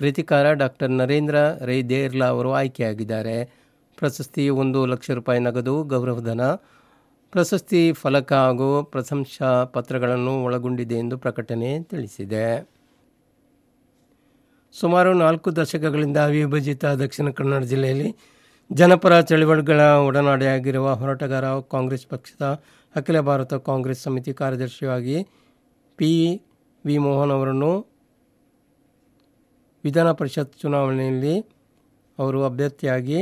ಕೃತಿಕಾರ doctor Narendra Rai Derla ಅವರು ಆಯ್ಕೆಯಾಗಿದ್ದಾರೆ ಪ್ರಶಸ್ತಿ ಒಂದು ಲಕ್ಷ ರೂಪಾಯಿ ನಗದು ಗೌರವಧನ ಪ್ರಶಸ್ತಿ ಫಲಕ ಹಾಗೂ ಪ್ರಶಂಸಾ ಪತ್ರಗಳನ್ನು ಒಳಗೊಂಡಿದೆ ಎಂದು ಪ್ರಕಟಣೆ ತಿಳಿಸಿದೆ ಸುಮಾರು ನಾಲ್ಕು ದಶಕಗಳಿಂದ ಅವಿಭಜಿತ ದಕ್ಷಿಣ ಕನ್ನಡ ಜಿಲ್ಲೆಯಲ್ಲಿ ಜನಪರ ಚಳವಳಿಗಳ ಒಡನಾಡಿಯಾಗಿರುವ ಹೋರಾಟಗಾರ ಕಾಂಗ್ರೆಸ್ ಪಕ್ಷದ ಅಖಿಲ ಭಾರತ ಕಾಂಗ್ರೆಸ್ ಸಮಿತಿ ಕಾರ್ಯದರ್ಶಿಯಾಗಿ ಪಿ ವಿ ಮೋಹನ್ ಅವರನ್ನು ವಿಧಾನ ಪರಿಷತ್ ಚುನಾವಣೆಯಲ್ಲಿ ಅವರು ಅಭ್ಯರ್ಥಿಯಾಗಿ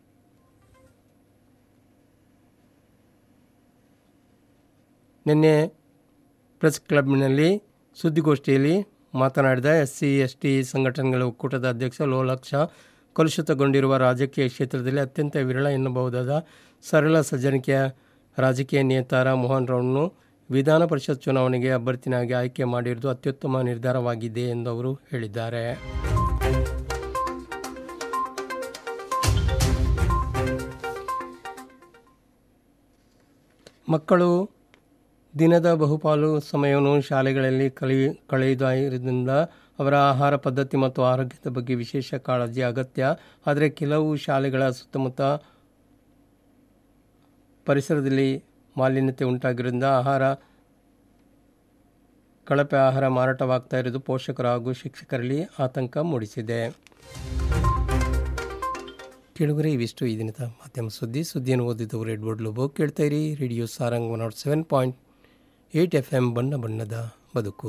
ನಿನ್ನೆ ಪ್ರೆಸ್ ಕ್ಲಬ್ನಲ್ಲಿ ಸುದ್ದಿಗೋಷ್ಠಿಯಲ್ಲಿ ಮಾತನಾಡಿದ ಎಸ್ ಸಿ ಎಸ್ ಟಿ ಸಂಘಟನೆಗಳ ಒಕ್ಕೂಟದ ಅಧ್ಯಕ್ಷ ಲೋಲಾಕ್ಷ ಕಲುಷಿತಗೊಂಡಿರುವ ರಾಜಕೀಯ ಕ್ಷೇತ್ರದಲ್ಲಿ ಅತ್ಯಂತ ವಿರಳ ಎನ್ನಬಹುದಾದ ಸರಳ ಸಜ್ಜನಿಕೆಯ ರಾಜಕೀಯ ನೇತಾರ ಮೋಹನ್ ರಾವ್ನು ವಿಧಾನ ಪರಿಷತ್ ಚುನಾವಣೆಗೆ ಅಭ್ಯರ್ಥಿನಾಗಿ ಆಯ್ಕೆ ಮಾಡಿರುವುದು ಅತ್ಯುತ್ತಮ ನಿರ್ಧಾರವಾಗಿದೆ ಎಂದು ಅವರು ಹೇಳಿದ್ದಾರೆ ಮಕ್ಕಳು ದಿನದ ಬಹುಪಾಲು ಸಮಯವನ್ನು ಶಾಲೆಗಳಲ್ಲಿ ಕಳಿ ಕಳೆಯುವುದರಿಂದ ಅವರ ಆಹಾರ ಪದ್ಧತಿ ಮತ್ತು ಆರೋಗ್ಯದ ಬಗ್ಗೆ ವಿಶೇಷ ಕಾಳಜಿ ಅಗತ್ಯ ಆದರೆ ಕೆಲವು ಶಾಲೆಗಳ ಸುತ್ತಮುತ್ತ ಪರಿಸರದಲ್ಲಿ ಮಾಲಿನ್ಯತೆ ಉಂಟಾಗಿರೋದ್ರಿಂದ ಆಹಾರ ಕಳಪೆ ಆಹಾರ ಮಾರಾಟವಾಗ್ತಾ ಇರೋದು ಪೋಷಕರು ಹಾಗೂ ಶಿಕ್ಷಕರಲ್ಲಿ ಆತಂಕ ಮೂಡಿಸಿದೆ ಕೇಳುಗರೆ ಇವಿಷ್ಟು ಈ ದಿನದ ಮಾಧ್ಯಮ ಸುದ್ದಿ ಸುದ್ದಿಯನ್ನು ಓದಿದವರು ಎಡ್ವರ್ಡ್ ಲೋಬೋ ಕೇಳ್ತಾ ಇರಿ radio Sarang one nought seven point eight F M ಬಣ್ಣ ಬಣ್ಣದ ಬದುಕು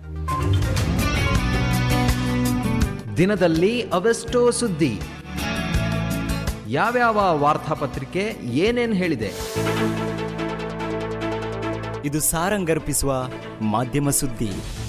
ದಿನದಲ್ಲಿ ಅವೆಷ್ಟೋ ಸುದ್ದಿ ಯಾವ್ಯಾವ ವಾರ್ತಾಪತ್ರಿಕೆ ಏನೇನ್ ಹೇಳಿದೆ ಇದು ಸಾರಂಗರ್ಪಿಸುವ ಮಾಧ್ಯಮ ಸುದ್ದಿ